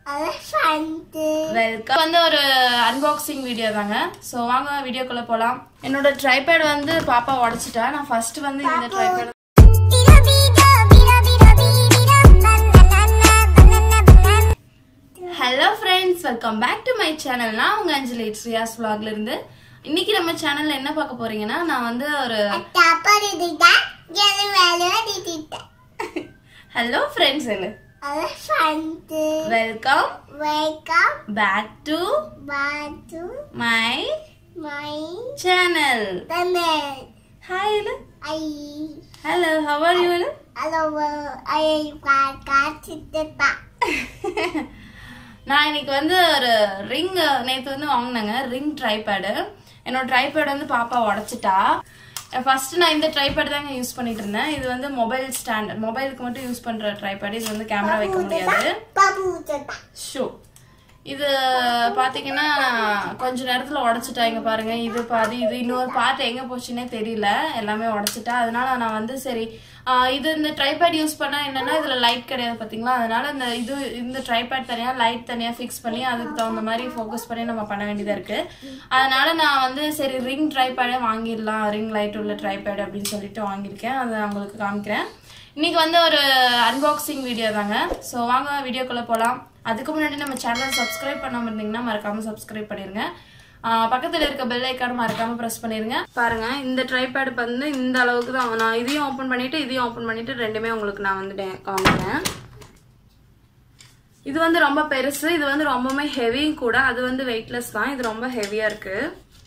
elephant, welcome வந்து ஒரு unboxing video தாங்க ஸோ வாங்க வீடியோக்குள்ள போகலாம் என்னோட ட்ரைபேட் வந்து பாப்பா உடைச்சிட்டா நான் ஃபர்ஸ்ட் வந்து இந்த tripod hello friends welcome back to my channel நான் உங்க அஞ்சலி ஸ்ரீயாஸ் vlogல இருந்து இன்னைக்கு நம்ம சேனல்ல என்ன பார்க்க போறீங்கன்னா நான் வந்து ஒரு ஹலோ ஃப்ரெண்ட்ஸ் சொல்லு elephant, welcome welcome back to back to my my channel channel. Hi I hello how are you hello, I got it. நான் இன்னைக்கு வந்து ஒரு ரிங் நேற்று வந்து வாங்கினேங்க ரிங் ட்ரைபேடு என்னோட ட்ரைபேட் வந்து பாப்பா உடைச்சிட்டா ஃபர்ஸ்ட் நான் இந்த ட்ரைபேட் தாங்க யூஸ் பண்ணிட்டு இருந்தேன் இது வந்து மொபைல் ஸ்டாண்ட் மொபைலுக்கு மட்டும் யூஸ் பண்ற ட்ரைபேட் இது வந்து கேமரா வைக்க முடியாது Babu Jata. ஷோ இது பாத்தீங்கன்னா கொஞ்ச நேரத்துல உடைச்சிட்டா இங்க பாருங்க இது பாதி இது இன்னொரு பார்ட் எங்க போச்சுன்னே தெரியல எல்லாமே உடைச்சிட்டா அதனால நான் வந்து சரி ஆஹ் இது இந்த ட்ரைபேட் யூஸ் பண்ணா என்னன்னா இதுல லைட் கிடையாது பாத்தீங்களா அதனால இந்த இது இந்த ட்ரைபேட் தனியா லைட் தனியா ஃபிக்ஸ் பண்ணி அதுக்கு தகுந்த மாதிரி ஃபோக்கஸ் பண்ணி நம்ம பண்ண வேண்டியதா இருக்கு அதனால நான் வந்து சரி ரிங் ட்ரைபேடே வாங்கிடலாம் ரிங் லைட் உள்ள ட்ரைபேட் அப்படின்னு சொல்லிட்டு வாங்கியிருக்கேன் அதை நான் உங்களுக்கு காமிக்கிறேன் இன்னைக்கு வந்து ஒரு அன்பாக்சிங் வீடியோ தாங்க ஸோ வாங்க வீடியோக்குள்ள போகலாம் அதுக்கு முன்னாடி நம்ம சேனலை சப்ஸ்கிரைப் பண்ணாம இருந்தீங்கன்னா மறக்காம சப்ஸ்கிரைப் பண்ணிருங்க ஆஹ் பக்கத்துல இருக்க பெல் ஐக்கான மறக்காம ப்ரெஸ் பண்ணிருங்க பாருங்க இந்த ட்ரைபேட் வந்து இந்த அளவுக்கு தான் நான் இதையும் ஓப்பன் பண்ணிட்டு இதையும் ஓப்பன் பண்ணிட்டு ரெண்டுமே உங்களுக்கு நான் வந்து டே- காமிக்கிறேன் இது வந்து ரொம்ப பெருசு இது வந்து ரொம்பவுமே ஹெவி கூட அது வந்து வெயிட்லெஸ் தான் இது ரொம்ப ஹெவியா இருக்கு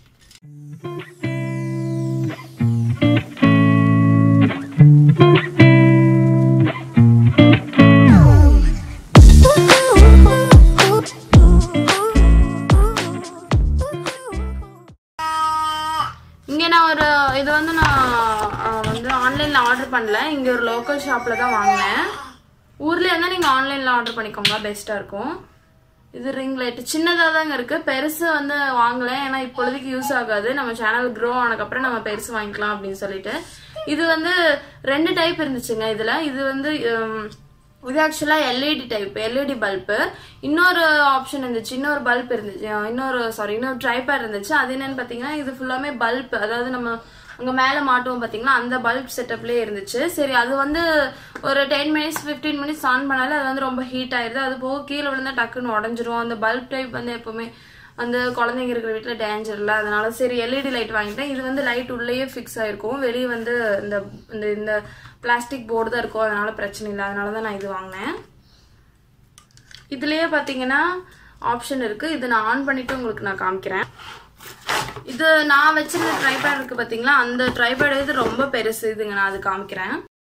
இங்க நான் ஒரு இது வந்து நான் ஆஹ், வந்து ஆன்லைன்ல ஆர்டர் பண்ணல இங்க ஒரு லோக்கல் ஷாப்ல தான் வாங்கினேன் ஊர்ல இருந்தா நீங்க ஆன்லைன்ல ஆர்டர் பண்ணிக்கோங்க பெஸ்டா இருக்கும் இது ரிங் லைட் சின்னதாக தாங்க இருக்கு பெருசு வந்து வாங்கல ஏன்னா இப்பொழுதுக்கு யூஸ் ஆகாது நம்ம சேனல் க்ரோ ஆனதுக்கப்புறம் நம்ம பெருசு வாங்கிக்கலாம் அப்படின்னு சொல்லிட்டு இது வந்து ரெண்டு டைப் இருந்துச்சுங்க இதுல இது வந்து உம், இது ஆக்சுவலா எல்இடி டைப் எல்இடி பல்பு இன்னொரு ஆப்ஷன் இருந்துச்சு இன்னொரு பல்ப் இருந்துச்சு அஹ் இன்னொரு சாரி இன்னொரு ட்ரைபேட் இருந்துச்சு அது என்னன்னு பாத்தீங்கன்னா இது ஃபுல்லாமே பல்ப் அதாவது நம்ம அங்க மேல மாட்டுவோம் பாத்தீங்களா அந்த பல்ப் செட்டப்லயே இருந்துச்சு சரி அது வந்து ஒரு டென் மினிட்ஸ் 15 மினிட்ஸ் ஆன் பண்ணாலே அது வந்து ரொம்ப ஹீட் ஆயிருது அது போக கீழே விழுந்தா டக்குன்னு உடஞ்சிரும் அந்த பல்ப் டைப் வந்து எப்பவுமே அந்த குழந்தைங்க இருக்கிற வீட்டுல டேஞ்சர் இல்ல அதனால சரி எல்இடி லைட் வாங்கிட்டேன் இது வந்து லைட் உள்ளேயே ஃபிக்ஸ் ஆயிருக்கும் வெளியே வந்து இந்த இந்த இந்த பிளாஸ்டிக் போர்டு தான் இருக்கும் அதனால பிரச்சனை இல்லை அதனால தான் நான் இது வாங்கினேன் இதுலயே பாத்தீங்கன்னா ஆப்ஷன் இருக்கு இது நான் ஆன் பண்ணிட்டு உங்களுக்கு நான் காமிக்கிறேன் இது நான் வச்சிருந்த ட்ரைபேட் இருக்கு பாத்தீங்களா அந்த ட்ரைபேட் இது ரொம்ப பெருசு இதுங்க நான் அது காமிக்கிறேன்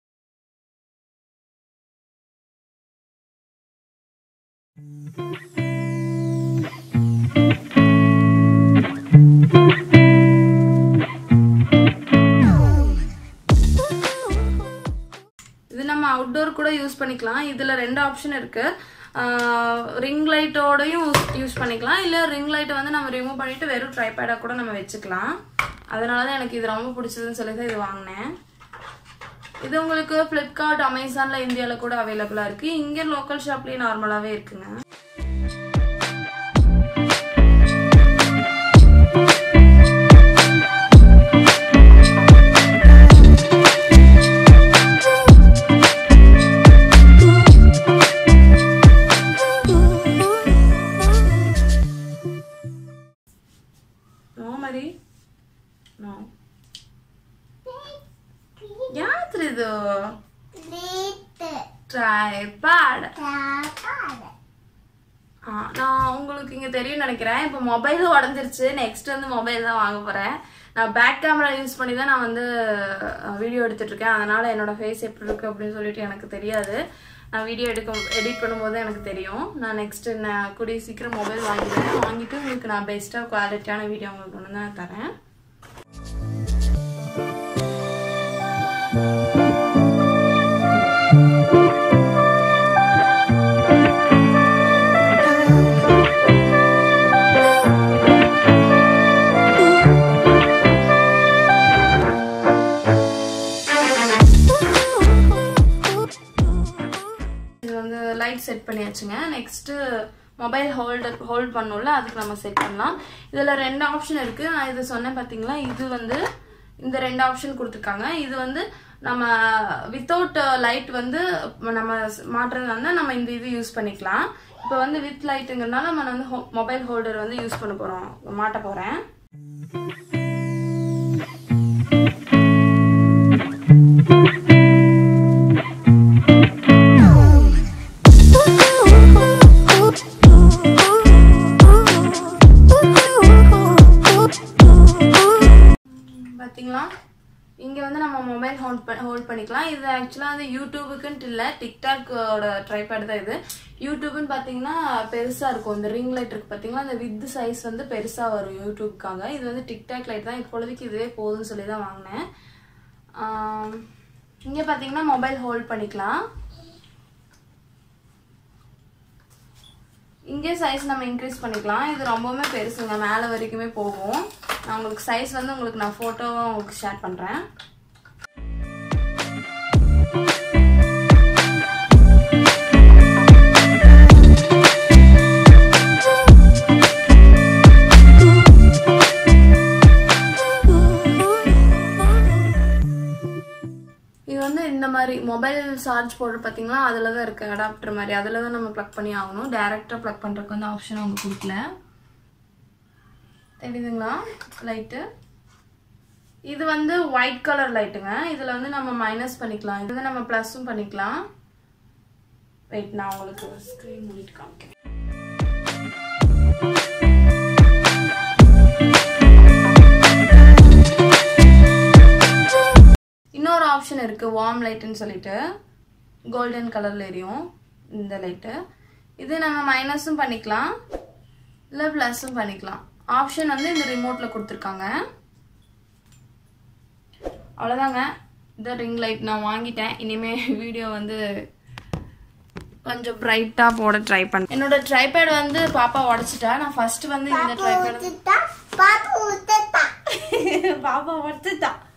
இது நம்ம அவுட்டோர் கூட யூஸ் பண்ணிக்கலாம் இதுல ரெண்டு ஆப்ஷன் இருக்கு ரிங் லைட்டோடையும் யூஸ் பண்ணிக்கலாம் இல்ல ரிங் லைட்டை வந்து நம்ம ரிமூவ் பண்ணிட்டு வெறும் ட்ரைபேடா கூட நம்ம வச்சுக்கலாம் அதனாலதான் எனக்கு இது ரொம்ப பிடிச்சதுன்னு சொல்லி தான் இது வாங்கினேன் இது உங்களுக்கு ஃப்ளிப்கார்ட் அமேசான்ல இந்தியால கூட அவைலபிளா இருக்கு இங்க லோக்கல் ஷாப்லயே நார்மலாவே இருக்குங்க நோ ಮರಿ ನೋ ಯಾತ್ರಿದು Little. Tripod Trapal. நான் உங்களுக்கு இங்க தெரியும் நினைக்கிறேன் இப்போ மொபைல் உடஞ்சிருச்சு நெக்ஸ்ட் வந்து மொபைல் தான் வாங்க போறேன் நான் பேக் கேமரா யூஸ் பண்ணி தான் நான் வந்து வீடியோ எடுத்துட்டு இருக்கேன் அதனால என்னோட ஃபேஸ் எப்படி இருக்கு அப்படின்னு சொல்லிட்டு எனக்கு தெரியாது நான் வீடியோ எடுக்க எடிட் பண்ணும்போது எனக்கு தெரியும் நான் நெக்ஸ்ட் நான் கூடிய சீக்கிரம் மொபைல் வாங்கிடுவேன் வாங்கிட்டு உங்களுக்கு நான் பெஸ்ட்டாக குவாலிட்டியான வீடியோ உங்களுக்கு ஒன்று தான் தரேன் இது வந்து லைட் செட் பண்ணி பண்ணியாச்சுங்க நெக்ஸ்ட்டு மொபைல் ஹோல்டர் ஹோல்ட் பண்ணோம்ல அதுக்கு நம்ம செட் பண்ணலாம் இதில் ரெண்டு ஆப்ஷன் இருக்குது நான் இது சொன்னேன் பார்த்தீங்களா இது வந்து இந்த ரெண்டு ஆப்ஷன் கொடுத்துருக்காங்க இது வந்து நம்ம வித்தவுட் லைட் வந்து நம்ம மாட்டுறதா இருந்தால் நம்ம இந்த இது யூஸ் பண்ணிக்கலாம் இப்போ வந்து வித் லைட்டுங்கிறதுனால நம்ம வந்து மொபைல் ஹோல்டர் வந்து யூஸ் பண்ண போகிறோம் மாட்ட போகிறேன் பார்த்தீங்களா இங்கே வந்து நம்ம மொபைல் ஹோல்ட் ஹோல்ட் பண்ணிக்கலாம் இது ஆக்சுவலாக வந்து யூடியூபுக்குன்ட்டு இல்லை டிக்டாக்கோட ட்ரைபேட் தான் இது யூடியூப்னு பார்த்தீங்கன்னா பெருசாக இருக்கும் இந்த ரிங் லைட் இருக்கு பார்த்தீங்களா அந்த வித் சைஸ் வந்து பெருசாக வரும் யூடியூப்க்காக இது வந்து டிக்டாக் லைட் தான் இப்பொழுதுக்கு இதுவே போதும்னு சொல்லி தான் வாங்கினேன் இங்கே பார்த்தீங்கன்னா மொபைல் ஹோல்ட் பண்ணிக்கலாம் இங்கே சைஸ் நம்ம இன்க்ரீஸ் பண்ணிக்கலாம் இது ரொம்பவுமே பெருசுங்க மேலே வரைக்குமே போகும் நான் உங்களுக்கு சைஸ் வந்து உங்களுக்கு நான் ஃபோட்டோவும் உங்களுக்கு ஷேர் பண்ணுறேன் இது வந்து இந்த மாதிரி மொபைல் சார்ஜ் போடுற பார்த்தீங்களா அதில் தான் இருக்குது அடாப்டர் மாதிரி அதில் தான் நம்ம ப்ளக் பண்ணி ஆகணும் டேரெக்டாக ப்ளக் பண்ணுறதுக்கு வந்து ஆப்ஷன் அவங்க கொடுக்கல தெரியுதுங்களா லைட்டு இது வந்து ஒயிட் கலர் லைட்டுங்க இதில் வந்து நம்ம மைனஸ் பண்ணிக்கலாம் இது வந்து நம்ம ப்ளஸும் பண்ணிக்கலாம் வெயிட் நான் உங்களுக்கு ஸ்க்ரீன் மூடிட்டு காமிக்கிறேன் இன்னொரு ஆப்ஷன் இருக்கு வார்ம் லைட்டுன்னு சொல்லிட்டு கோல்டன் கலர்ல எரியும் இந்த லைட்டு இது நம்ம மைனஸும் பண்ணிக்கலாம் இல்லை ப்ளஸும் பண்ணிக்கலாம் ஆப்ஷன் வந்து இந்த ரிமோட்ல கொடுத்துருக்காங்க அவ்வளோதாங்க இந்த ரிங் லைட் நான் வாங்கிட்டேன் இனிமே வீடியோ வந்து கொஞ்சம் பிரைட்டாக போட ட்ரை பண்ணேன் என்னோட ட்ரைபேட் வந்து பாப்பா உடச்சிட்டா நான் ஃபர்ஸ்ட் வந்து இந்த ட்ரைபேட் ஊத்துட்டா பாப்பு ஊத்துட்டா பாப்பா உடச்சிட்டா